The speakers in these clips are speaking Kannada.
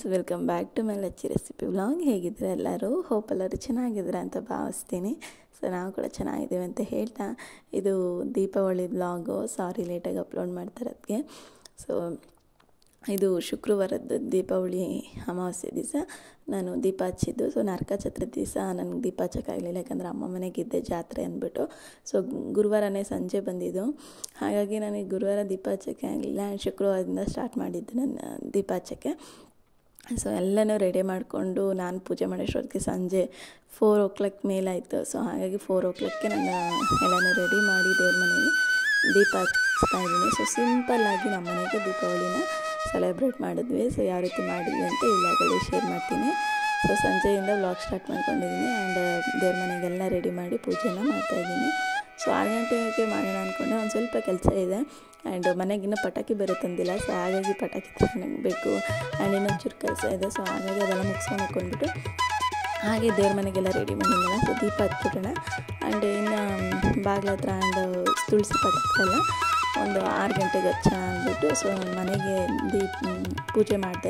Welcome back to my Lachchi recipe vlog ಹೇಗಿದ್ರೆ ಎಲ್ಲರೂ ಹೋಪ್ ಎಲ್ಲರೂ ಚೆನ್ನಾಗಿದ್ರೆ ಅಂತ ಭಾವಿಸ್ತೀನಿ ಸೊ ನಾವು ಕೂಡ ಚೆನ್ನಾಗಿದ್ದೀವಿ ಅಂತ ಹೇಳ್ತಾ ಇದು ದೀಪಾವಳಿ ವ್ಲಾಗು ಸಾರಿ ಲೇಟಾಗಿ ಅಪ್ಲೋಡ್ ಮಾಡ್ತಾರೆ ಅದಕ್ಕೆ ಸೊ ಇದು ಶುಕ್ರವಾರದ ದೀಪಾವಳಿ ಅಮಾವಾಸ್ಯೆ ದಿವಸ ನಾನು ದೀಪ ಹಚ್ಚಿದ್ದು ಸೊ ನರಕ ಚತುರ್ಥಿ ದಿವಸ ನನಗೆ ದೀಪ ಹಚ್ಚೋಕ್ಕಾಗಲಿಲ್ಲ ಯಾಕಂದರೆ ಅಮ್ಮ ಮನೆಗಿದ್ದೆ ಜಾತ್ರೆ ಅಂದ್ಬಿಟ್ಟು ಸೊ ಗುರುವಾರನೇ ಸಂಜೆ ಬಂದಿದ್ದು ಹಾಗಾಗಿ ನನಗೆ ಗುರುವಾರ ದೀಪ ಹಚ್ಚೋಕ್ಕೆ ಆಗಲಿಲ್ಲ ಆ್ಯಂಡ್ ಶುಕ್ರವಾರದಿಂದ ಸ್ಟಾರ್ಟ್ ಮಾಡಿದ್ದು ನನ್ನ ದೀಪ ಹಚ್ಚೋಕ್ಕೆ ಸೊ ಎಲ್ಲನೂ ರೆಡಿ ಮಾಡಿಕೊಂಡು ನಾನು ಪೂಜೆ ಮಾಡೋಷ್ಟೊತ್ತಿಗೆ ಸಂಜೆ ಫೋರ್ ಓ ಕ್ಲಾಕ್ ಮೇಲಾಯಿತು ಸೊ ಹಾಗಾಗಿ ಫೋರ್ ಓ ಕ್ಲಾಕ್ಗೆ ನಾನು ಎಲ್ಲನೂ ರೆಡಿ ಮಾಡಿ ದೇವ್ರ ಮನೆಗೆ ದೀಪ ಹಚ್ತಾ ಇದ್ದೀನಿ ಸೊ ಸಿಂಪಲ್ಲಾಗಿ ನಮ್ಮ ಮನೆಗೆ ದೀಪಾವಳಿನ ಸೆಲೆಬ್ರೇಟ್ ಮಾಡಿದ್ವಿ ಸೊ ಯಾವ ರೀತಿ ಮಾಡಿದ್ವಿ ಅಂತ ಇವಾಗಲೇ ಶೇರ್ ಮಾಡ್ತೀನಿ ಸೊ ಸಂಜೆಯಿಂದ ವ್ಲಾಗ್ ಸ್ಟಾರ್ಟ್ ಮಾಡ್ಕೊಂಡಿದ್ದೀನಿ ಆ್ಯಂಡ್ ದೇವ್ರ ಮನೆಗೆಲ್ಲ ರೆಡಿ ಮಾಡಿ ಪೂಜೆನ ಮಾಡ್ತಾಯಿದ್ದೀನಿ ಸೊ ಆರು ಗಂಟೆಗೆ ಮಾಡೋಣ ಅಂದ್ಕೊಂಡೆ ಒಂದು ಸ್ವಲ್ಪ ಕೆಲಸ ಇದೆ ಆ್ಯಂಡ್ ಮನೆಗಿನ್ನೂ ಪಟಾಕಿ ಬೇರೆ ತಂದಿಲ್ಲ ಸೊ ಹಾಗಾಗಿ ಪಟಾಕಿ ತಗೊಂಡು ಬೇಕು ಆ್ಯಂಡ್ ಇನ್ನೊಂದು ಚೂರು ಕೆಲಸ ಇದೆ ಸೊ ಹಾಗಾಗಿ ಅದೆಲ್ಲ ಮುಗಿಸ್ಕೊಂಡು ಹಾಕ್ಕೊಂಡ್ಬಿಟ್ಟು ಹಾಗೆ ದೇವ್ರ ಮನೆಗೆಲ್ಲ ರೆಡಿ ಮಾಡಿದ್ನಲ್ಲ ಸೊ ದೀಪ ಹಚ್ಬಿಡೋಣ ಆ್ಯಂಡ್ ಇನ್ನು ಬಾಗಿಲ ಹತ್ರ ಆ್ಯಂಡ್ ತುಳಸಿ ಪಕ್ಕ ಒಂದು ಆರು ಗಂಟೆಗೆ ಹಚ್ಚೋಣ ಅಂದ್ಬಿಟ್ಟು ಸೊ ಮನೆಗೆ ದೀಪ ಪೂಜೆ ಮಾಡಿದೆ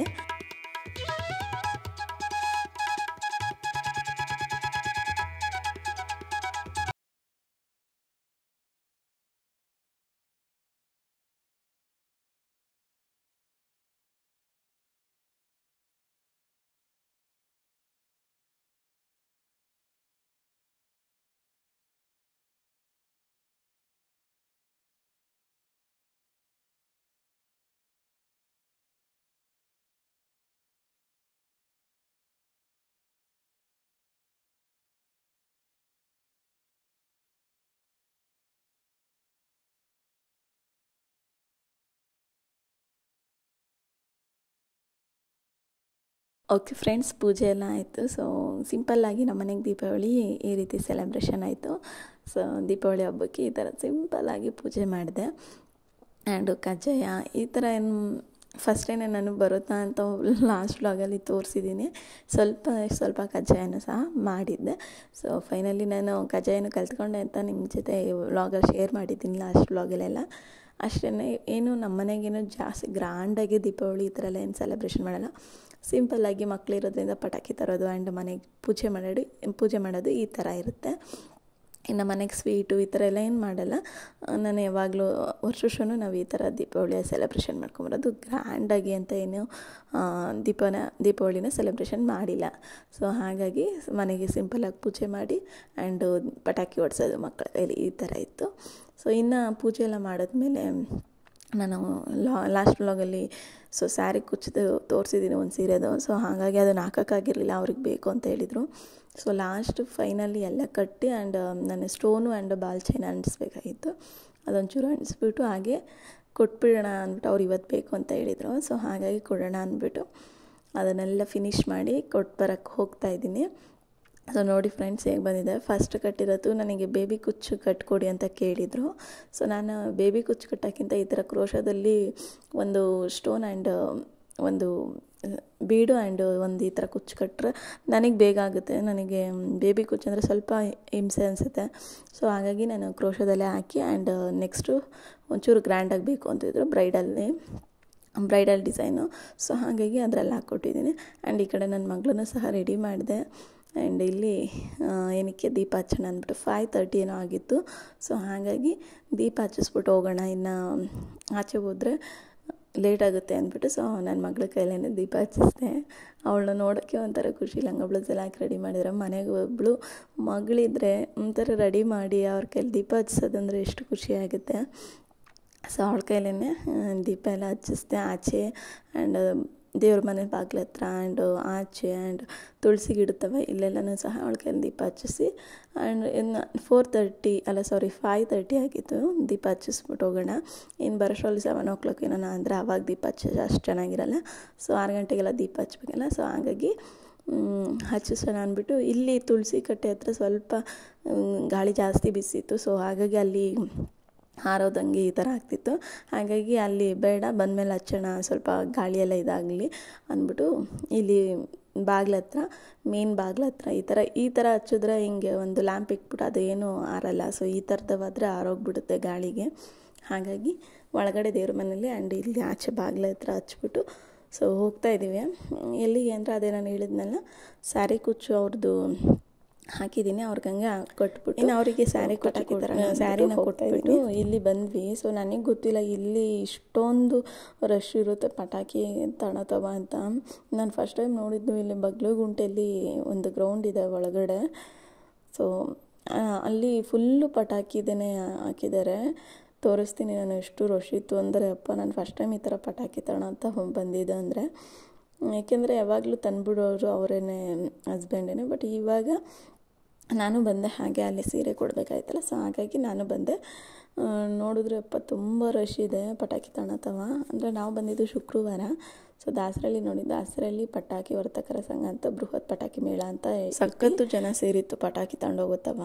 ಓಕೆ ಫ್ರೆಂಡ್ಸ್ ಪೂಜೆ ಎಲ್ಲ ಆಯಿತು ಸೊ ಸಿಂಪಲ್ಲಾಗಿ ನಮ್ಮ ಮನೆಗೆ ದೀಪಾವಳಿ ಈ ರೀತಿ ಸೆಲೆಬ್ರೇಷನ್ ಆಯಿತು ಸೊ ದೀಪಾವಳಿ ಹಬ್ಬಕ್ಕೆ ಈ ಥರ ಸಿಂಪಲ್ಲಾಗಿ ಪೂಜೆ ಮಾಡಿದೆ ಆ್ಯಂಡ್ ಕಜ್ಜಾಯ ಈ ಥರ ಏನು ಫಸ್ಟೇನೆ ನಾನು ಬರುತ್ತಾ ಅಂತ ಲಾಸ್ಟ್ ವ್ಲಾಗಲ್ಲಿ ತೋರಿಸಿದ್ದೀನಿ ಸ್ವಲ್ಪ ಸ್ವಲ್ಪ ಕಜ್ಜಾಯನೂ ಸಹ ಮಾಡಿದ್ದೆ ಸೊ ಫೈನಲಿ ನಾನು ಕಜ್ಜಾಯನ ಕಲ್ತ್ಕೊಂಡೆ ಅಂತ ನಿಮ್ಮ ಜೊತೆ ವ್ಲಾಗಲ್ಲಿ ಶೇರ್ ಮಾಡಿದ್ದೀನಿ ಲಾಸ್ಟ್ ವ್ಲಾಗಲ್ಲೆಲ್ಲ ಅಷ್ಟೇ ಏನು ನಮ್ಮ ಮನೆಗೇನು ಜಾಸ್ತಿ ಗ್ರ್ಯಾಂಡಾಗಿ ದೀಪಾವಳಿ ಈ ಥರ ಎಲ್ಲ ಏನು ಸೆಲೆಬ್ರೇಷನ್ ಮಾಡಲ್ಲ ಸಿಂಪಲ್ಲಾಗಿ ಮಕ್ಕಳಿರೋದ್ರಿಂದ ಪಟಾಕಿ ತರೋದು ಆ್ಯಂಡ್ ಮನೆಗೆ ಪೂಜೆ ಮಾಡೋದು ಪೂಜೆ ಮಾಡೋದು ಈ ಥರ ಇರುತ್ತೆ ಇನ್ನು ಮನೆಗೆ ಸ್ವೀಟು ಈ ಥರ ಎಲ್ಲ ಏನು ಮಾಡಲ್ಲ ನಾನು ಯಾವಾಗಲೂ ವರ್ಷ ವರ್ಷವೂ ನಾವು ಈ ಥರ ದೀಪಾವಳಿಯ ಸೆಲೆಬ್ರೇಷನ್ ಮಾಡ್ಕೊಂಬರೋದು ಗ್ರ್ಯಾಂಡಾಗಿ ಅಂತ ಏನು ದೀಪನ ದೀಪಾವಳಿನ ಸೆಲೆಬ್ರೇಷನ್ ಮಾಡಿಲ್ಲ ಸೊ ಹಾಗಾಗಿ ಮನೆಗೆ ಸಿಂಪಲಾಗಿ ಪೂಜೆ ಮಾಡಿ ಆ್ಯಂಡ್ ಪಟಾಕಿ ಹೊಡ್ಸೋದು ಮಕ್ಕಳ ಕೈಲಿ ಈ ಥರ ಇತ್ತು ಸೊ ಇನ್ನು ಪೂಜೆ ಎಲ್ಲ ಮಾಡಿದ್ಮೇಲೆ ನಾನು ಲಾ ಲಾಸ್ಟ್ ವ್ಲಾಗಲ್ಲಿ ಸೊ ಸ್ಯಾರಿ ಕುಚ್ಚಿದು ತೋರಿಸಿದ್ದೀನಿ ಒಂದು ಸೀರೆದು ಸೊ ಹಾಗಾಗಿ ಅದನ್ನು ಹಾಕೋಕ್ಕಾಗಿರಲಿಲ್ಲ ಅವ್ರಿಗೆ ಬೇಕು ಅಂತ ಹೇಳಿದರು ಸೊ ಲಾಸ್ಟ್ ಫೈನಲಿ ಎಲ್ಲ ಕಟ್ಟಿ ಆ್ಯಂಡ್ ನನ್ನ ಸ್ಟೋನು ಆ್ಯಂಡ್ ಬಾಲ್ ಚೈನ್ ಅಂಟಿಸ್ಬೇಕಾಗಿತ್ತು ಅದೊಂಚೂರು ಅಂಟಿಸ್ಬಿಟ್ಟು ಹಾಗೆ ಕೊಟ್ಬಿಡೋಣ ಅಂದ್ಬಿಟ್ಟು ಅವ್ರು ಇವತ್ತು ಬೇಕು ಅಂತ ಹೇಳಿದರು ಸೊ ಹಾಗಾಗಿ ಕೊಡೋಣ ಅಂದ್ಬಿಟ್ಟು ಅದನ್ನೆಲ್ಲ ಫಿನಿಷ್ ಮಾಡಿ ಕೊಟ್ಟು ಬರೋಕ್ಕೆ ಹೋಗ್ತಾಯಿದ್ದೀನಿ ಸೊ ನೋಡಿ ಫ್ರೆಂಡ್ಸ್ ಹೇಗೆ ಬಂದಿದೆ ಫಸ್ಟ್ ಕಟ್ಟಿರೋದು ನನಗೆ ಬೇಬಿ ಕುಚ್ಚು ಕಟ್ಕೊಡಿ ಅಂತ ಕೇಳಿದರು ಸೊ ನಾನು ಬೇಬಿ ಕುಚ್ಚು ಕಟ್ಟೋಕ್ಕಿಂತ ಈ ಥರ ಕ್ರೋಶದಲ್ಲಿ ಒಂದು ಸ್ಟೋನ್ ಆ್ಯಂಡ್ ಒಂದು ಬೀಡು ಆ್ಯಂಡ್ ಒಂದು ಈ ಥರ ಕುಚ್ಚು ಕಟ್ಟರೆ ನನಗೆ ಬೇಗ ಆಗುತ್ತೆ ನನಗೆ ಬೇಬಿ ಕುಚ್ಚು ಅಂದರೆ ಸ್ವಲ್ಪ ಹಿಂಸೆ ಅನಿಸುತ್ತೆ ಸೊ ಹಾಗಾಗಿ ನಾನು ಕ್ರೋಶದಲ್ಲೇ ಹಾಕಿ ಆ್ಯಂಡ್ ನೆಕ್ಸ್ಟು ಒಂಚೂರು ಗ್ರ್ಯಾಂಡಾಗಿ ಬೇಕು ಅಂತಿದ್ರು ಬ್ರೈಡಲ್ಲಿ ಬ್ರೈಡಲ್ ಡಿಸೈನು ಸೊ ಹಾಗಾಗಿ ಅದರಲ್ಲಿ ಹಾಕ್ಕೊಟ್ಟಿದ್ದೀನಿ ಆ್ಯಂಡ್ ಈ ಕಡೆ ನನ್ನ ಮಗಳನ್ನೂ ಸಹ ರೆಡಿ ಮಾಡಿದೆ ಆ್ಯಂಡ್ ಇಲ್ಲಿ ಏನಕ್ಕೆ ದೀಪ ಹಚ್ಚೋಣ ಅಂದ್ಬಿಟ್ಟು ಫೈವ್ ತರ್ಟಿ ಏನೋ ಆಗಿತ್ತು ಸೊ ಹಾಗಾಗಿ ದೀಪ ಹಚ್ಚಿಸ್ಬಿಟ್ಟು ಹೋಗೋಣ ಇನ್ನು ಆಚೆ ಹೋದರೆ ಲೇಟ್ ಆಗುತ್ತೆ ಅಂದ್ಬಿಟ್ಟು ಸೊ ನನ್ನ ಮಗಳ ಕೈಲೇ ದೀಪ ಹಚ್ಚಿಸ್ದೆ ಅವಳನ್ನ ನೋಡೋಕ್ಕೆ ಒಂಥರ ಖುಷಿ ಲಂಗ ಬ್ಲೌಸ್ ಎಲ್ಲ ಹಾಕಿ ರೆಡಿ ಮಾಡಿದ್ರೆ ಮನೆಗೆ ಒಬ್ಬಳು ಮಗಳಿದ್ರೆ ಒಂಥರ ರೆಡಿ ಮಾಡಿ ಅವ್ರ ಕೈಲಿ ದೀಪ ಹಚ್ಸೋದಂದ್ರೆ ಎಷ್ಟು ಖುಷಿ ಆಗುತ್ತೆ ಸೊ ಅವಳ ಕೈಲೇ ದೀಪ ಎಲ್ಲ ಹಚ್ಚಿಸ್ದೆ ಆಚೆ ಆ್ಯಂಡ್ ದೇವ್ರ ಮನೆ ಬಾಗಿಲ ಹತ್ರ ಆ್ಯಂಡ್ ಆಚೆ ಆ್ಯಂಡ್ ತುಳಸಿ ಗಿಡತ್ತವ ಇಲ್ಲೆಲ್ಲನೂ ಸಹ ಅವಳ ಕೈಯಲ್ಲಿ ದೀಪ ಹಚ್ಚಿಸಿ ಆ್ಯಂಡ್ ಇನ್ನು ಫೋರ್ ತರ್ಟಿ ಅಲ್ಲ ಸಾರಿ ಫೈವ್ ತರ್ಟಿ ಆಗಿತ್ತು ದೀಪ ಹಚ್ಚಿಸ್ಬಿಟ್ಟು ಹೋಗೋಣ ಇನ್ನು ಬರೋಷ್ಟರಲ್ಲಿ ಸೆವೆನ್ ಓ ಕ್ಲಾಕ್ ಏನೋ ಅಂದರೆ ಆವಾಗ ದೀಪ ಹಚ್ಚೋದು ಅಷ್ಟು ಚೆನ್ನಾಗಿರಲ್ಲ ಸೊ ಆರು ಗಂಟೆಗೆಲ್ಲ ದೀಪ ಹಚ್ಬೇಕಲ್ಲ ಸೊ ಹಾಗಾಗಿ ಹಚ್ಚಿಸೋಣ ಅಂದ್ಬಿಟ್ಟು ಇಲ್ಲಿ ತುಳಸಿ ಕಟ್ಟೆ ಹತ್ರ ಸ್ವಲ್ಪ ಗಾಳಿ ಜಾಸ್ತಿ ಬಿಸಿತ್ತು ಸೊ ಹಾಗಾಗಿ ಅಲ್ಲಿ ಹಾರೋದಂಗೆ ಈ ಥರ ಆಗ್ತಿತ್ತು ಹಾಗಾಗಿ ಅಲ್ಲಿ ಬೇಡ ಬಂದಮೇಲೆ ಹಚ್ಚೋಣ ಸ್ವಲ್ಪ ಗಾಳಿಯೆಲ್ಲ ಇದಾಗಲಿ ಅಂದ್ಬಿಟ್ಟು ಇಲ್ಲಿ ಬಾಗ್ಲ ಹತ್ರ ಮೇನ್ ಬಾಗ್ಲ ಹತ್ರ ಈ ಥರ ಈ ಥರ ಹಚ್ಚಿದ್ರೆ ಹಿಂಗೆ ಒಂದು ಲ್ಯಾಂಪ್ ಇಟ್ಬಿಟ್ಟು ಅದು ಏನೂ ಆರಲ್ಲ ಸೊ ಈ ಥರದವಾದರೆ ಆರೋಗ್ಬಿಡುತ್ತೆ ಗಾಳಿಗೆ ಹಾಗಾಗಿ ಒಳಗಡೆ ದೇವ್ರ ಮನೇಲಿ ಆ್ಯಂಡ್ ಇಲ್ಲಿ ಆಚೆ ಬಾಗ್ಲ ಹತ್ರ ಹಚ್ಬಿಟ್ಟು ಸೊ ಹೋಗ್ತಾ ಇದ್ದೀವಿ ಎಲ್ಲಿಗೆ ಅಂದರೆ ಅದೇ ನಾನು ಹೇಳಿದ್ನಲ್ಲ ಸ್ಯಾರಿ ಕುಚ್ಚು ಅವ್ರದ್ದು ಹಾಕಿದ್ದೀನಿ ಅವ್ರಿಗೆ ಹಂಗೆ ಕೊಟ್ಬಿಟ್ಟು ಇನ್ನು ಅವರಿಗೆ ಸ್ಯಾರಿ ಕೊಟ್ಟಾಕಿ ಸ್ಯಾರಿನ ಕೊಟ್ಬಿಟ್ಟು ಇಲ್ಲಿ ಬಂದ್ವಿ ಸೊ ನನಗೆ ಗೊತ್ತಿಲ್ಲ ಇಲ್ಲಿ ಇಷ್ಟೊಂದು ರಶ್ ಇರುತ್ತೆ ಪಟಾಕಿ ತಣತವ ಅಂತ ನಾನು ಫಸ್ಟ್ ಟೈಮ್ ನೋಡಿದ್ದು ಇಲ್ಲಿ ಬಗ್ಲುಗುಂಟೆಯಲ್ಲಿ ಒಂದು ಗ್ರೌಂಡ್ ಇದೆ ಒಳಗಡೆ ಸೊ ಅಲ್ಲಿ ಫುಲ್ಲು ಪಟಾಕಿ ಇದನ್ನೇ ಹಾಕಿದ್ದಾರೆ ತೋರಿಸ್ತೀನಿ ನಾನು ಎಷ್ಟು ರಶ್ ಇತ್ತು ಅಂದರೆ ಅಪ್ಪ ನಾನು ಫಸ್ಟ್ ಟೈಮ್ ಈ ಥರ ಪಟಾಕಿ ತಣ ಅಂತ ಬಂದಿದ್ದೆ ಅಂದರೆ ಏಕೆಂದರೆ ಯಾವಾಗಲೂ ತಂದ್ಬಿಡೋರು ಅವರೇನೆ ಹಸ್ಬೆಂಡೇನೆ ಬಟ್ ಇವಾಗ ನಾನು ಬಂದೆ ಹಾಗೆ ಅಲ್ಲಿ ಸೀರೆ ಕೊಡಬೇಕಾಯ್ತಲ್ಲ ಸೊ ಹಾಗಾಗಿ ನಾನು ಬಂದೆ ನೋಡಿದ್ರೆ ಅಪ್ಪ ತುಂಬ ರಶ್ ಇದೆ ಪಟಾಕಿ ತಣತವ ಅಂದರೆ ನಾವು ಬಂದಿದ್ದು ಶುಕ್ರವಾರ ಸೊ ದಾಸರಳ್ಳಿ ನೋಡಿ ದಾಸರಳ್ಳಿ ಪಟಾಕಿ ವರ್ತಕರ ಸಂಘ ಅಂತ ಬೃಹತ್ ಪಟಾಕಿ ಮೇಳ ಅಂತ ಸಖತ್ತು ಜನ ಸೇರಿತ್ತು ಪಟಾಕಿ ತಗೊಂಡೋಗುತ್ತವ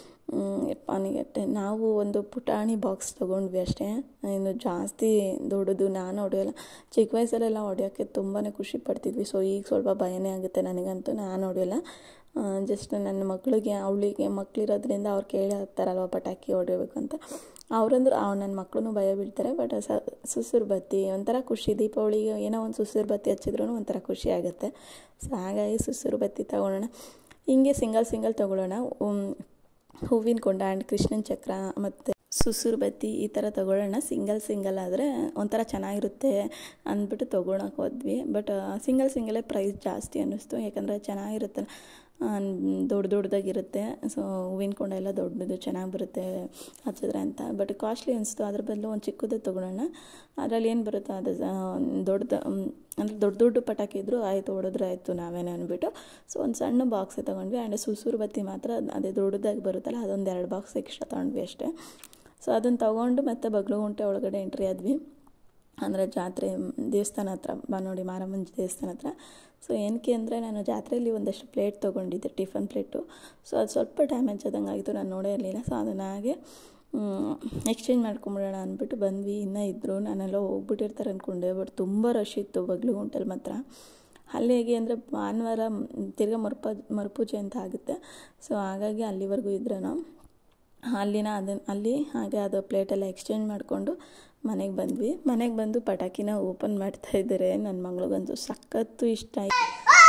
ಅವನಿಗೆ ನಾವು ಒಂದು ಪುಟಾಣಿ ಬಾಕ್ಸ್ ತೊಗೊಂಡ್ವಿ ಅಷ್ಟೇ ಇನ್ನು ಜಾಸ್ತಿ ದೊಡ್ಡದು ನಾನು ಹೊಡೆಯೋಲ್ಲ ಚಿಕ್ಕ ವಯಸ್ಸಲ್ಲೆಲ್ಲ ಹೊಡೆಯೋಕ್ಕೆ ತುಂಬಾ ಖುಷಿ ಪಡ್ತಿದ್ವಿ ಸೊ ಈಗ ಸ್ವಲ್ಪ ಭಯನೇ ಆಗುತ್ತೆ ನನಗಂತೂ ನಾನು ಹೊಡೆಯೋಲ್ಲ ಜಸ್ಟ್ ನನ್ನ ಮಕ್ಕಳಿಗೆ ಅವಳಿಗೆ ಮಕ್ಕಳಿರೋದ್ರಿಂದ ಅವ್ರು ಕೇಳಿ ಹಾಕ್ತಾರಲ್ವ ಪಟಾಕಿ ಹೊಡಿಬೇಕು ಅಂತ ಅವರಂದ್ರೆ ನನ್ನ ಮಕ್ಕಳು ಭಯ ಬೀಳ್ತಾರೆ ಬಟ್ ಸ ಸುಸುರು ಬತ್ತಿ ಒಂಥರ ಖುಷಿ ದೀಪಾವಳಿಗೆ ಏನೋ ಒಂದು ಸುಸುರು ಬತ್ತಿ ಹಚ್ಚಿದ್ರೂ ಒಂಥರ ಖುಷಿ ಆಗುತ್ತೆ ಸೊ ಹಾಗಾಗಿ ಸುಸುರು ಬತ್ತಿ ತಗೊಳ್ಳೋಣ ಹಿಂಗೆ ಸಿಂಗಲ್ ಸಿಂಗಲ್ ತೊಗೊಳ್ಳೋಣ ಹೂವಿನ ಕೊಂಡ ಆ್ಯಂಡ್ ಕೃಷ್ಣನ ಚಕ್ರ ಮತ್ತು ಸುಸುರು ಬತ್ತಿ ಈ ಥರ ತೊಗೊಳ್ಳೋಣ ಸಿಂಗಲ್ ಸಿಂಗಲ್ ಆದರೆ ಒಂಥರ ಚೆನ್ನಾಗಿರುತ್ತೆ ಅಂದ್ಬಿಟ್ಟು ತೊಗೊಳಕ್ಕೆ ಹೋದ್ವಿ ಬಟ್ ಸಿಂಗಲ್ ಸಿಂಗಲೇ ಪ್ರೈಸ್ ಜಾಸ್ತಿ ಅನ್ನಿಸ್ತು ಯಾಕಂದರೆ ಚೆನ್ನಾಗಿರುತ್ತೆ ದೊಡ್ಡ ದೊಡ್ಡದಾಗಿರುತ್ತೆ ಸೊ ಹೂವಿನ ಕೊಂಡ ಎಲ್ಲ ದೊಡ್ಡದು ಚೆನ್ನಾಗಿ ಬರುತ್ತೆ ಹಚ್ಚಿದ್ರೆ ಅಂತ ಬಟ್ ಕಾಸ್ಟ್ಲಿ ಅನಿಸ್ತು ಅದ್ರ ಬದಲು ಒಂದು ಚಿಕ್ಕದೇ ತೊಗೊಳ್ಳೋಣ ಅದರಲ್ಲಿ ಏನು ಬರುತ್ತೋ ಅದು ದೊಡ್ಡದು ಅಂದರೆ ದೊಡ್ಡ ದೊಡ್ಡ ಪಟಾಕಿ ಇದ್ದರೂ ಆಯಿತು ಹೊಡೆದ್ರೆ ಆಯಿತು ನಾವೇನೇ ಅಂದ್ಬಿಟ್ಟು ಸೊ ಒಂದು ಸಣ್ಣ ಬಾಕ್ಸೇ ತೊಗೊಂಡ್ವಿ ಆ್ಯಂಡ್ ಸುಸೂರು ಬತ್ತಿ ಮಾತ್ರ ಅದೇ ದೊಡ್ಡದಾಗಿ ಬರುತ್ತಲ್ಲ ಅದೊಂದು ಎರಡು ಬಾಕ್ಸ್ ಎಕ್ಸ್ಟ್ರಾ ತೊಗೊಂಡ್ವಿ ಅಷ್ಟೇ ಸೊ ಅದನ್ನು ತೊಗೊಂಡು ಮತ್ತೆ ಬಗ್ಲುಗುಂಟೆ ಒಳಗಡೆ ಎಂಟ್ರಿ ಆದ್ವಿ ಅಂದರೆ ಜಾತ್ರೆ ದೇವಸ್ಥಾನ ಹತ್ರ ಬಾ ನೋಡಿ ಮಾರಮ್ಮನ ದೇವಸ್ಥಾನ ಹತ್ರ ಸೊ ಏನಕ್ಕೆ ಅಂದರೆ ನಾನು ಜಾತ್ರೆಯಲ್ಲಿ ಒಂದಷ್ಟು ಪ್ಲೇಟ್ ತೊಗೊಂಡಿದ್ದೆ ಟಿಫನ್ ಪ್ಲೇಟು ಸೊ ಅದು ಸ್ವಲ್ಪ ಡ್ಯಾಮೇಜ್ ಆದಂಗೆ ಆಗಿತ್ತು ನಾನು ನೋಡೇ ಇರಲಿಲ್ಲ ಸೊ ಅದನ್ನು ಹಾಗೆ ಎಕ್ಸ್ಚೇಂಜ್ ಮಾಡ್ಕೊಂಬಿಡೋಣ ಅಂದ್ಬಿಟ್ಟು ಬಂದ್ವಿ ಇನ್ನೂ ಇದ್ದರು ನಾನೆಲ್ಲ ಹೋಗ್ಬಿಟ್ಟಿರ್ತಾರೆ ಅಂದ್ಕೊಂಡೆ ಬಟ್ ತುಂಬ ರಶ್ ಇತ್ತು ಬಗ್ಲುಗುಂಟಲ್ಲಿ ಮಾತ್ರ ಅಲ್ಲಿ ಹೇಗೆ ಅಂದರೆ ಭಾನುವಾರ ತಿರ್ಗಾ ಮರುಪ ಮರುಪೂಜೆ ಅಂತ ಆಗುತ್ತೆ ಸೊ ಹಾಗಾಗಿ ಅಲ್ಲಿವರೆಗೂ ಇದ್ರೆ ನಾವು ಅಲ್ಲಿನ ಅದನ್ನು ಅಲ್ಲಿ ಹಾಗೆ ಅದು ಪ್ಲೇಟೆಲ್ಲ ಎಕ್ಸ್ಚೇಂಜ್ ಮಾಡಿಕೊಂಡು ಮನೆಗೆ ಬಂದ್ವಿ ಮನೆಗೆ ಬಂದು ಪಟಾಕಿನ ಓಪನ್ ಮಾಡ್ತಾ ಇದ್ದಾರೆ ನನ್ನ ಮಗಳಿಗಂತೂ ಸಖತ್ತು ಇಷ್ಟ ಆಯ್ತು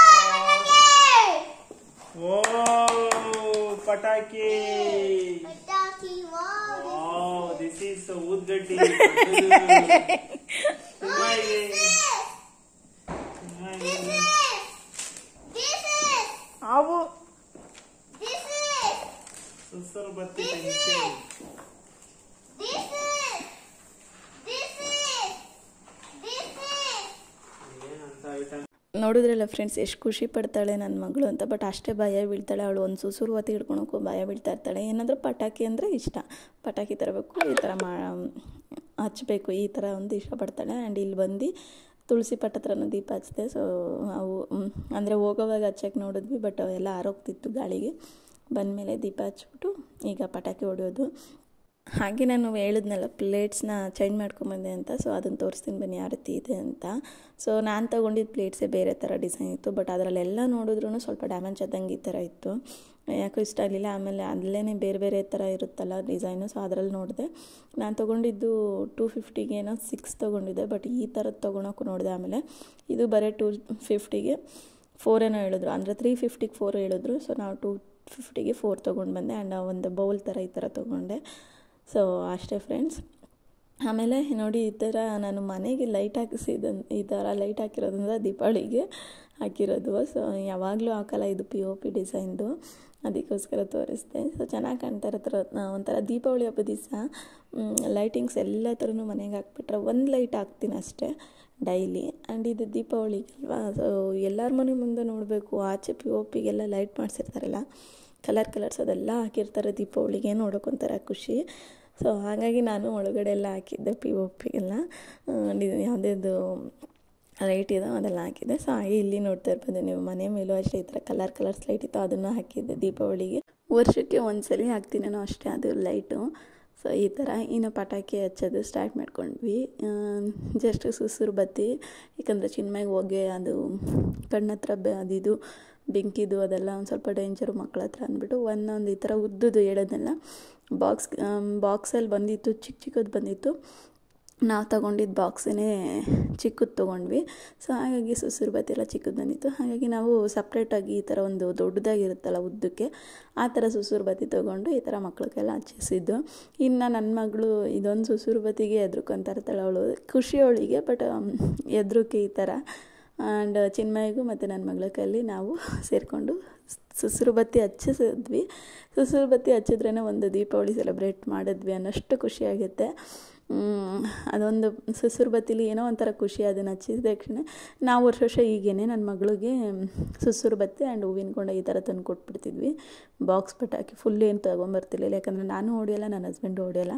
ಓ ಪಟಾಕಿ Pataky, wow. ದಿಸ್ ಈಸ್ ಊದ್ಗಡ್ಡಿ ಚೆನ್ನಾಗಿದೆ. ಚೆನ್ನಾಗಿದೆ. This is, ಹಾವು this is, ಸುಸರು ಬತ್ತಿ pencil this is, this is, this is. ಏನಂತ ಐಟಮ್ ನೋಡಿದ್ರಲ್ಲ ಫ್ರೆಂಡ್ಸ್ ಎಷ್ಟು ಖುಷಿ ಪಡ್ತಾಳೆ ನನ್ನ ಮಗಳು ಅಂತ ಬಟ್ ಅಷ್ಟೇ ಭಯ ಬೀಳ್ತಾಳೆ ಅವಳು ಒಂದು ಸುಸುರು ಹೊತ್ತಿ ಹಿಡ್ಕೊಳಕ್ಕೂ ಭಯ ಬೀಳ್ತಾ ಇರ್ತಾಳೆ ಏನಾದರೂ ಪಟಾಕಿ ಅಂದರೆ ಇಷ್ಟ ಪಟಾಕಿ ತರಬೇಕು ಈ ಥರ ಮಾ ಹಚ್ಚಬೇಕು ಈ ಥರ ಒಂದು ಇಷ್ಟಪಡ್ತಾಳೆ ಆ್ಯಂಡ್ ಇಲ್ಲಿ ಬಂದು ತುಳಸಿ ಪಟ್ಟ ಹತ್ರನೂ ದೀಪ ಹಚ್ಚಿದೆ ಸೊ ಅವು ಅಂದರೆ ಹೋಗೋವಾಗ ಹಚ್ಚಕ್ಕೆ ನೋಡಿದ್ವಿ ಬಟ್ ಅವೆಲ್ಲ ಆರೋಗ್ತಿತ್ತು ಗಾಳಿಗೆ ಬಂದಮೇಲೆ ದೀಪ ಹಚ್ಬಿಟ್ಟು ಈಗ ಪಟಾಕಿ ಹೊಡೆಯೋದು ಹಾಗೆ ನಾನು ಹೇಳಿದ್ನಲ್ಲ ಪ್ಲೇಟ್ಸ್ನ ಚೇಂಜ್ ಮಾಡ್ಕೊಂಬಂದೆ ಅಂತ ಸೊ ಅದನ್ನು ತೋರಿಸ್ತೀನಿ ಬನ್ನಿ ಯಾವ ರೀತಿ ಇದೆ ಅಂತ ಸೊ ನಾನು ತೊಗೊಂಡಿದ್ದ ಪ್ಲೇಟ್ಸೇ ಬೇರೆ ಥರ ಡಿಸೈನ್ ಇತ್ತು ಬಟ್ ಅದರಲ್ಲೆಲ್ಲ ನೋಡಿದ್ರೂ ಸ್ವಲ್ಪ ಡ್ಯಾಮೇಜ್ ಆದಂಗೆ ಈ ಥರ ಇತ್ತು ಯಾಕೋ ಇಷ್ಟ ಆಗಲಿಲ್ಲ ಆಮೇಲೆ ಅಲ್ಲೇ ಬೇರೆ ಬೇರೆ ಥರ ಇರುತ್ತಲ್ಲ ಡಿಸೈನು ಸೊ ಅದರಲ್ಲಿ ನೋಡಿದೆ ನಾನು ತೊಗೊಂಡಿದ್ದು ಟೂ ಫಿಫ್ಟಿಗೇನೋ ಸಿಕ್ಸ್ ತೊಗೊಂಡಿದ್ದೆ ಬಟ್ ಈ ಥರದ್ದು ತೊಗೊಳಕ್ಕೂ ನೋಡಿದೆ ಆಮೇಲೆ ಇದು ಬರೀ ಟೂ ಫಿಫ್ಟಿಗೆ ಫೋರ್ ಏನೋ ಹೇಳಿದ್ರು ಅಂದರೆ ತ್ರೀ ಫಿಫ್ಟಿಗೆ ಫೋರ್ ಹೇಳಿದ್ರು ಸೊ ನಾವು ಟೂ ಫಿಫ್ಟಿಗೆ ಫೋರ್ ತೊಗೊಂಡು ಬಂದೆ ಆ್ಯಂಡ್ ಒಂದು ಬೌಲ್ ಥರ ಈ ಥರ ತೊಗೊಂಡೆ ಸೊ ಅಷ್ಟೇ ಫ್ರೆಂಡ್ಸ್ ಆಮೇಲೆ ನೋಡಿ ಈ ಥರ ನಾನು ಮನೆಗೆ ಲೈಟ್ ಹಾಕಿಸಿದ ಈ ಥರ ಲೈಟ್ ಹಾಕಿರೋದ್ರಿಂದ ದೀಪಾವಳಿಗೆ ಹಾಕಿರೋದು ಸೊ ಯಾವಾಗಲೂ ಹಾಕಲ್ಲ ಇದು ಪಿ ಒ ಪಿ ಡಿಸೈನ್ದು ಅದಕ್ಕೋಸ್ಕರ ತೋರಿಸ್ದೆ ಸೊ ಚೆನ್ನಾಗಿ ಕಾಣ್ತಾ ಇರೋ ಒಂಥರ ದೀಪಾವಳಿ ಹಬ್ಬದ ದಿವಸ ಲೈಟಿಂಗ್ಸ್ ಎಲ್ಲ ಥರನೂ ಮನೆಗೆ ಹಾಕ್ಬಿಟ್ರೆ ಒಂದು ಲೈಟ್ ಹಾಕ್ತೀನಿ ಅಷ್ಟೇ ಡೈಲಿ ಆ್ಯಂಡ್ ಇದು ದೀಪಾವಳಿ ಅಲ್ವಾ ಸೊ ಎಲ್ಲರ ಮನೆ ಮುಂದೆ ನೋಡಬೇಕು ಆಚೆ ಪಿ ಒ ಪಿಗೆಲ್ಲ ಲೈಟ್ ಮಾಡಿಸಿರ್ತಾರಲ್ಲ ಕಲರ್ ಕಲರ್ಸ್ ಅದೆಲ್ಲ ಹಾಕಿರ್ತಾರೆ ದೀಪಾವಳಿಗೆ ನೋಡೋಕೊಂಥರ ಖುಷಿ ಸೊ ಹಾಗಾಗಿ ನಾನು ಒಳಗಡೆ ಎಲ್ಲ ಹಾಕಿದ್ದೆ ಪಿ ಒ ಪಿಗೆಲ್ಲ ಯಾವುದೇದು ಲೈಟ್ ಇದೆ ಅದೆಲ್ಲ ಹಾಕಿದ್ದೆ ಸೊ ಹಾಗೆ ಇಲ್ಲಿ ನೋಡ್ತಾ ಇರ್ಬೋದು ನೀವು ಮನೆ ಮೇಲೂ ಅಷ್ಟೇ ಈ ಥರ ಕಲರ್ ಕಲರ್ಸ್ ಲೈಟ್ ಇತ್ತು ಅದನ್ನು ಹಾಕಿದ್ದೆ ದೀಪಾವಳಿಗೆ ವರ್ಷಕ್ಕೆ ಒಂದ್ಸಲಿ ಹಾಕ್ತೀನೇನೋ ಅಷ್ಟೇ ಅದು ಲೈಟು ಸೊ ಈ ಥರ ಇನ್ನು ಪಟಾಕಿ ಹಚ್ಚೋದು ಸ್ಟಾರ್ಟ್ ಮಾಡ್ಕೊಂಡ್ವಿ ಜಸ್ಟ್ ಸುಸುರು ಬತ್ತಿ ಯಾಕಂದರೆ ಚಿನ್ಮಾಯಿಗೆ ಹೋಗಿ ಅದು ಕಣ್ಣತ್ರ ಬ ಅದಿದು ಬೆಂಕಿದು ಅದೆಲ್ಲ ಒಂದು ಸ್ವಲ್ಪ ಡೇಂಜರು ಮಕ್ಕಳ ಹತ್ರ ಅಂದ್ಬಿಟ್ಟು ಒಂದೊಂದು ಈ ಥರ ಉದ್ದುದು ಹೇಳೋದನ್ನೆಲ್ಲ ಬಾಕ್ಸ್ ಬಾಕ್ಸಲ್ಲಿ ಬಂದಿತ್ತು ಚಿಕ್ಕ ಚಿಕ್ಕದು ಬಂದಿತ್ತು ನಾವು ತೊಗೊಂಡಿದ್ದ ಬಾಕ್ಸೇ ಚಿಕ್ಕದು ತೊಗೊಂಡ್ವಿ ಸೊ ಹಾಗಾಗಿ ಸುಸುರು ಬತ್ತಿ ಎಲ್ಲ ಚಿಕ್ಕದು ಬಂದಿತ್ತು ಹಾಗಾಗಿ ನಾವು ಸಪ್ರೇಟಾಗಿ ಈ ಥರ ಒಂದು ದೊಡ್ಡದಾಗಿರುತ್ತಲ್ಲ ಉದ್ದಕ್ಕೆ ಆ ಥರ ಸುಸುರು ಬತ್ತಿ ತೊಗೊಂಡು ಈ ಥರ ಮಕ್ಳಿಗೆಲ್ಲ ಹಚ್ಚಿಸಿದ್ದು ಇನ್ನು ನನ್ನ ಮಗಳು ಇದೊಂದು ಸುಸುರು ಬತ್ತಿಗೆ ಎದ್ರುಕೊಂತ ಇರ್ತಾಳೆ ಅವಳು ಖುಷಿ ಅವಳಿಗೆ ಬಟ್ ಎದ್ರುಕೆ ಈ ಥರ ಆ್ಯಂಡ್ ಚಿನ್ಮಯಿಗೂ ಮತ್ತು ನನ್ನ ಮಗಳ ಕೈಲಿ ನಾವು ಸೇರಿಕೊಂಡು ಸುಸುರು ಬತ್ತಿ ಹಚ್ಚಿಸಿದ್ವಿ ಸುಸುರು ಬತ್ತಿ ಹಚ್ಚಿದ್ರೇ ಒಂದು ದೀಪಾವಳಿ ಸೆಲೆಬ್ರೇಟ್ ಮಾಡಿದ್ವಿ ಅನ್ನೋಷ್ಟು ಖುಷಿಯಾಗುತ್ತೆ ಅದೊಂದು ಸುಸುರು ಬತ್ತಿಲಿ ಏನೋ ಒಂಥರ ಖುಷಿ ಅದನ್ನು ಹಚ್ಚಿದ ತಕ್ಷಣ ನಾವು ವರ್ಷ ವರ್ಷ ಈಗೇನೆ ನನ್ನ ಮಗಳಿಗೆ ಸುಸುರು ಬತ್ತಿ ಆ್ಯಂಡ್ ಹೂವಿನ ಕೊಂಡ ಈ ಥರ ತಂದು ಕೊಟ್ಬಿಡ್ತಿದ್ವಿ ಬಾಕ್ಸ್ ಪಟಾಕಿ ಫುಲ್ ಏನು ತೊಗೊಂಬರ್ತಿರ್ಲಿಲ್ಲ ಯಾಕಂದರೆ ನಾನು ಹೊಡೆಯಲ್ಲ ನನ್ನ ಹಸ್ಬೆಂಡು ಹೊಡೆಯಲ್ಲ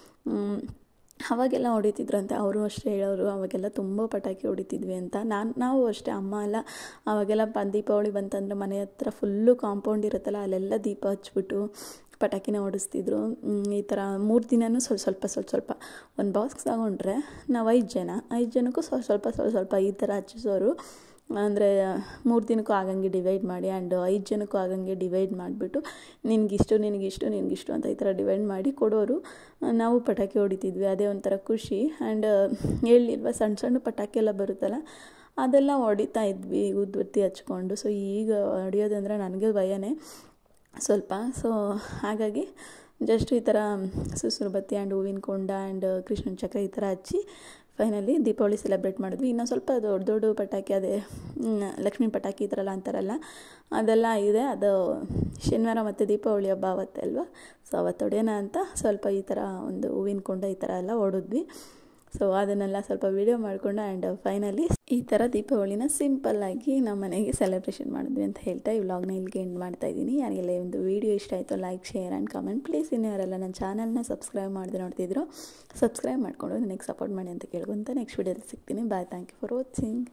ಅವಾಗೆಲ್ಲ ಹೊಡಿತಿದ್ರು ಅಂತ ಅವರು ಅಷ್ಟೇ ಹೇಳೋರು ಅವಾಗೆಲ್ಲ ತುಂಬ ಪಟಾಕಿ ಹೊಡಿತಿದ್ವಿ ಅಂತ ನಾನು ನಾವು ಅಷ್ಟೇ ಅಮ್ಮ ಎಲ್ಲ ಅವಾಗೆಲ್ಲ ಪ ದೀಪಾವಳಿ ಬಂತಂದರೆ ಮನೆ ಹತ್ರ ಫುಲ್ಲು ಕಾಂಪೌಂಡ್ ಇರುತ್ತಲ್ಲ ಅಲ್ಲೆಲ್ಲ ದೀಪ ಹಚ್ಬಿಟ್ಟು ಪಟಾಕಿನ ಓಡಿಸ್ತಿದ್ರು ಈ ಥರ ಮೂರು ದಿನವೂ ಸ್ವಲ್ಪ ಸ್ವಲ್ಪ ಸ್ವಲ್ಪ ಸ್ವಲ್ಪ ಒಂದು ಬಾಕ್ಸ್ ತಗೊಂಡ್ರೆ ನಾವು ಐದು ಜನ ಐದು ಜನಕ್ಕೂ ಸ್ವಲ್ಪ ಸ್ವಲ್ಪ ಸ್ವಲ್ಪ ಸ್ವಲ್ಪ ಈ ಥರ ಹಚ್ಚಿಸೋರು ಅಂದರೆ ಮೂರು ದಿನಕ್ಕೂ ಆಗಂಗೆ ಡಿವೈಡ್ ಮಾಡಿ ಆ್ಯಂಡ್ ಐದು ಜನಕ್ಕೂ ಆಗಂಗೆ ಡಿವೈಡ್ ಮಾಡಿಬಿಟ್ಟು ನಿನಗಿಷ್ಟು ನಿನಗಿಷ್ಟು ನಿನಗಿಷ್ಟು ಅಂತ ಈ ಥರ ಡಿವೈಡ್ ಮಾಡಿ ಕೊಡೋರು ನಾವು ಪಟಾಕಿ ಹೊಡಿತಿದ್ವಿ ಅದೇ ಒಂಥರ ಖುಷಿ ಆ್ಯಂಡ್ ಹೇಳಿಲ್ವ ಸಣ್ಣ ಸಣ್ಣ ಪಟಾಕಿ ಎಲ್ಲ ಬರುತ್ತಲ್ಲ ಅದೆಲ್ಲ ಹೊಡಿತಾ ಇದ್ವಿ ಉದ್ಬತ್ತಿ ಹಚ್ಕೊಂಡು ಸೊ ಈಗ ಹೊಡಿಯೋದಂದ್ರೆ ನನಗೆ ಭಯನೇ ಸ್ವಲ್ಪ ಸೊ ಹಾಗಾಗಿ ಜಸ್ಟ್ ಈ ಥರ ಸುಸುರು ಬತ್ತಿ ಆ್ಯಂಡ್ ಹೂವಿನ ಕೊಂಡ ಆ್ಯಂಡ್ ಕೃಷ್ಣನ ಚಕ್ರ ಈ ಥರ ಹಚ್ಚಿ ಫೈನಲಿ ದೀಪಾವಳಿ ಸೆಲೆಬ್ರೇಟ್ ಮಾಡಿದ್ವಿ ಇನ್ನೂ ಸ್ವಲ್ಪ ದೊಡ್ಡ ದೊಡ್ಡ ಪಟಾಕಿ ಅದೇ ಲಕ್ಷ್ಮೀ ಪಟಾಕಿ ಈ ಥರ ಎಲ್ಲ ಅಂತಾರಲ್ಲ ಅದೆಲ್ಲ ಇದೆ ಅದು ಶನಿವಾರ ಮತ್ತು ದೀಪಾವಳಿ ಹಬ್ಬ ಆವತ್ತೆ ಅಲ್ವಾ ಸೊ ಅವತ್ತು ಹೊಡೆಯೋಣ ಅಂತ ಸ್ವಲ್ಪ ಈ ಥರ ಒಂದು ಹೂವಿನ ಕೊಂಡ ಈ ಥರ ಎಲ್ಲ ಹೊಡೆದ್ವಿ ಸೊ ಅದನ್ನೆಲ್ಲ ಸ್ವಲ್ಪ ವೀಡಿಯೋ ಮಾಡಿಕೊಂಡು ಆ್ಯಂಡ್ ಫೈನಲಿ ಈ ಥರ ದೀಪಾವಳಿನ ಸಿಂಪಲ್ಲಾಗಿ ನಮ್ಮ ಮನೆಗೆ ಸೆಲೆಬ್ರೇಷನ್ ಮಾಡಿದ್ವಿ ಅಂತ ಹೇಳ್ತಾ ಈ ವ್ಲಾಗ್ನ ಇಲ್ಲಿಗೆ ಎಂಡ್ ಮಾಡ್ತಾ ಇದ್ದೀನಿ ಯಾರಿಗೆಲ್ಲ ಈ ಒಂದು ವೀಡಿಯೋ ಇಷ್ಟ ಆಯಿತು like share and comment please ಇನ್ನು ಯಾರೆಲ್ಲ ನನ್ನ ಚಾನಲ್ನ ಸಬ್ಸ್ಕ್ರೈಬ್ ಮಾಡಿದೆ ನೋಡ್ತಿದ್ರು ಸಬ್ಸ್ಕ್ರೈಬ್ ಮಾಡಿಕೊಂಡು ನನಗೆ ಸಪೋರ್ಟ್ ಮಾಡಿ ಅಂತ ಕೇಳ್ಕೊಂತ ನೆಕ್ಸ್ಟ್ ವೀಡಿಯೋದಲ್ಲಿ ಸಿಗ್ತೀನಿ bye thank you for watching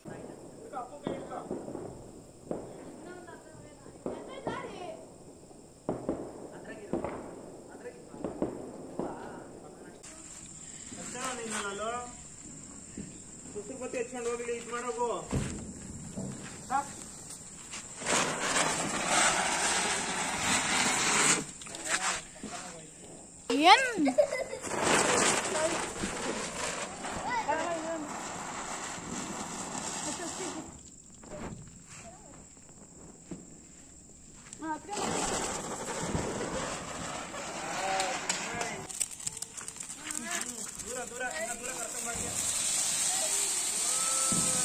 ಹಚ್ಚೋಣ ನಿನ್ನ ನಾನು ಸುಸುರು ಬತ್ತಿ ಹಚ್ಕೊಂಡು ಹೋಗ್ಲಿ ಇದು ಮಾಡೋಗು ದೂರ ದೂರ ಇನ್ನ ದೂರ ಕರ್ಕೊಂಡ್ ಬಾ.